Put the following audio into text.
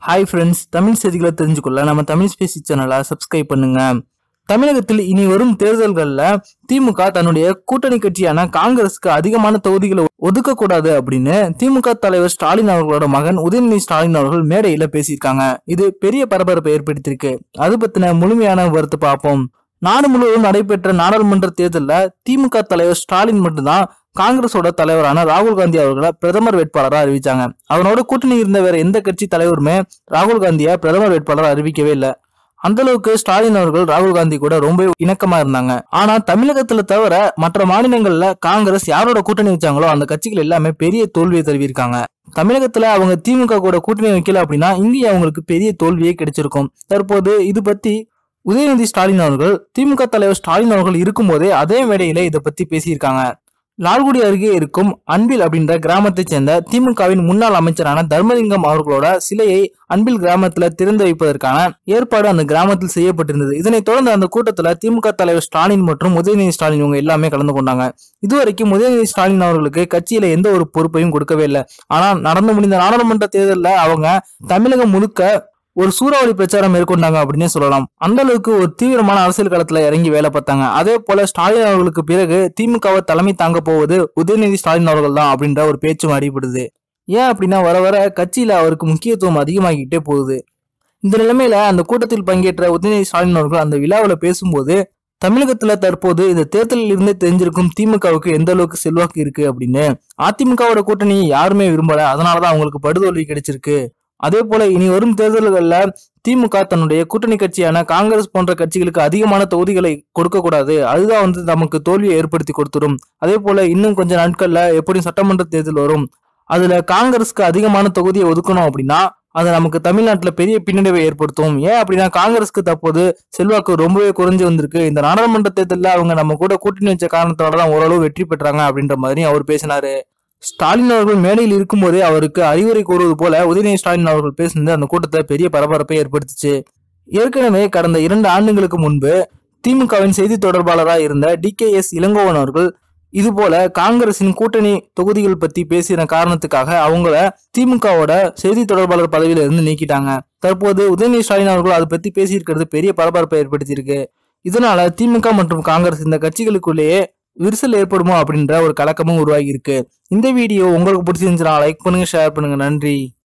hi friends Tamil செய்திகளை தெரிஞ்சுக்கொள்ள நம்ம Tamil Spacey சேனலை சப்ஸ்கிரைப் பண்ணுங்க தமிழகத்தில் இனி வரும் தேர்தல்களில் திமுக தன்னுடைய கூட்டணி கட்சியான காங்கிரஸுக்கு அதிகமான தொகுதிகளை ஒதுக்கக்கூடாது அப்படின்னு திமுக தலைவர் ஸ்டாலின் அவர்களோட மகன் உதயநிதி ஸ்டாலின் அவர்கள் மேடையில பேசியிருக்காங்க இது பெரிய பரபரப்பை ஏற்படுத்தியிருக்கு அது பத்தின முழுமையான விவரத்தை பார்ப்போம் நாடு முழுவதும் நடைபெற்ற நாடாளுமன்ற தேர்தலில் திமுக தலைவர் ஸ்டாலின் மட்டும்தான் காங்கிரஸோட தலைவரான ராகுல் காந்தி அவர்களை பிரதமர் வேட்பாளராக அறிவிச்சாங்க அவனோட கூட்டணி இருந்த வேற எந்த கட்சி தலைவருமே ராகுல் காந்தியை பிரதமர் வேட்பாளராக அறிவிக்கவே இல்லை அந்த அளவுக்கு ஸ்டாலின் அவர்கள் ராகுல் காந்தி கூட ரொம்ப இணக்கமா இருந்தாங்க ஆனா தமிழகத்துல தவிர மற்ற மாநிலங்கள்ல காங்கிரஸ் யாரோட கூட்டணி வச்சாங்களோ அந்த கட்சிகள் எல்லாமே பெரிய தோல்வியை தருவிருக்காங்க தமிழகத்துல அவங்க திமுக கூட கூட்டணி வைக்கல அப்படின்னா இங்கேயும் அவங்களுக்கு பெரிய தோல்வியே கிடைச்சிருக்கும் தற்போது இது பத்தி உதயநிதி ஸ்டாலின் அவர்கள் திமுக தலைவர் ஸ்டாலின் அவர்கள் இருக்கும்போதே அதே மேடையில இதை பத்தி பேசியிருக்காங்க லால்குடி அருகே இருக்கும் அன்பில் அப்படின்ற கிராமத்தைச் சேர்ந்த திமுகவின் முன்னாள் அமைச்சரான தர்மலிங்கம் அவர்களோட சிலையை அன்பில் கிராமத்துல திறந்து வைப்பதற்கான ஏற்பாடு அந்த கிராமத்தில் செய்யப்பட்டிருந்தது இதனைத் தொடர்ந்து அந்த கூட்டத்துல திமுக தலைவர் ஸ்டாலின் மற்றும் உதயநிதி ஸ்டாலின் இவங்க எல்லாமே கலந்து கொண்டாங்க இதுவரைக்கும் உதயநிதி ஸ்டாலின் அவர்களுக்கு கட்சியில எந்த ஒரு பொறுப்பையும் கொடுக்கவே இல்லை ஆனா நடந்து முடிந்த நாடாளுமன்ற தேர்தலில் அவங்க தமிழகம் முழுக்க ஒரு சூறாவளி பிரச்சாரம் மேற்கொண்டாங்க அப்படின்னே சொல்லலாம் அந்த அளவுக்கு ஒரு தீவிரமான அரசியல் களத்துல இறங்கி வேலை பார்த்தாங்க அதே போல ஸ்டாலின் அவர்களுக்கு பிறகு திமுகவை தலைமை தாங்க போவது உதயநிதி ஸ்டாலின் அவர்கள் தான் அப்படின்ற ஒரு பேச்சும் அடிபடுது ஏன் அப்படின்னா வர வர கட்சியில அவருக்கு முக்கியத்துவம் அதிகமாகிக்கிட்டே போகுது இந்த நிலைமையில அந்த கூட்டத்தில் பங்கேற்ற உதயநிதி ஸ்டாலின் அவர்கள் அந்த விழாவில் பேசும்போது தமிழகத்துல தற்போது இந்த தேர்தலில் இருந்தே தெரிஞ்சிருக்கும் திமுகவுக்கு எந்த அளவுக்கு செல்வாக்கு இருக்கு அப்படின்னு அதிமுகவோட கூட்டணியை யாருமே விரும்பல அதனாலதான் அவங்களுக்கு படுதோல்வி கிடைச்சிருக்கு அதே போல இனி வரும் தேர்தல்களில் திமுக தன்னுடைய கூட்டணி கட்சியான காங்கிரஸ் போன்ற கட்சிகளுக்கு அதிகமான தொகுதிகளை கொடுக்க கூடாது அதுதான் வந்து நமக்கு தோல்வியை ஏற்படுத்தி கொடுத்துரும் அதே போல இன்னும் கொஞ்ச நாட்கள்ல எப்படியும் சட்டமன்ற தேர்தல் வரும் அதுல காங்கிரஸ்க்கு அதிகமான தொகுதியை ஒதுக்கணும் அப்படின்னா அது நமக்கு தமிழ்நாட்டுல பெரிய பின்னடைவை ஏற்படுத்தும் ஏன் அப்படின்னா காங்கிரஸ்க்கு தற்போது செல்வாக்கு ரொம்பவே குறைஞ்சு வந்திருக்கு இந்த நாடாளுமன்ற தேர்தலில் அவங்க நம்ம கூட கூட்டணி வச்ச காரணத்தோட தான் ஓரளவு வெற்றி பெற்றாங்க அப்படின்ற மாதிரி அவர் பேசினாரு ஸ்டாலின் அவர்கள் மேடையில் இருக்கும்போதே அவருக்கு அறிவுரை கூறுவது போல உதயநிதி ஸ்டாலின் அவர்கள் பேசினது அந்த கூட்டத்தை பெரிய பரபரப்பை ஏற்படுத்துச்சு ஏற்கனவே கடந்த இரண்டு ஆண்டுகளுக்கு முன்பு திமுகவின் செய்தி தொடர்பாளராக இருந்த டி கே எஸ் இளங்கோவன் அவர்கள் இது போல காங்கிரசின் கூட்டணி தொகுதிகள் பத்தி பேசின காரணத்துக்காக அவங்கள திமுகவோட செய்தி தொடர்பாளர் பதவியில இருந்து நீக்கிட்டாங்க தற்போது உதயநிதி ஸ்டாலின் அவர்கள் அதை பத்தி பேசியிருக்கிறது பெரிய பரபரப்பை ஏற்படுத்தியிருக்கு இதனால திமுக மற்றும் காங்கிரஸ் இந்த கட்சிகளுக்குள்ளேயே விரிசல் ஏற்படுமோ அப்படின்ற ஒரு கலக்கமும் உருவாகி இருக்கு இந்த வீடியோ உங்களுக்கு பிடிச்சிருந்துச்சுன்னா லைக் பண்ணுங்க ஷேர் பண்ணுங்க நன்றி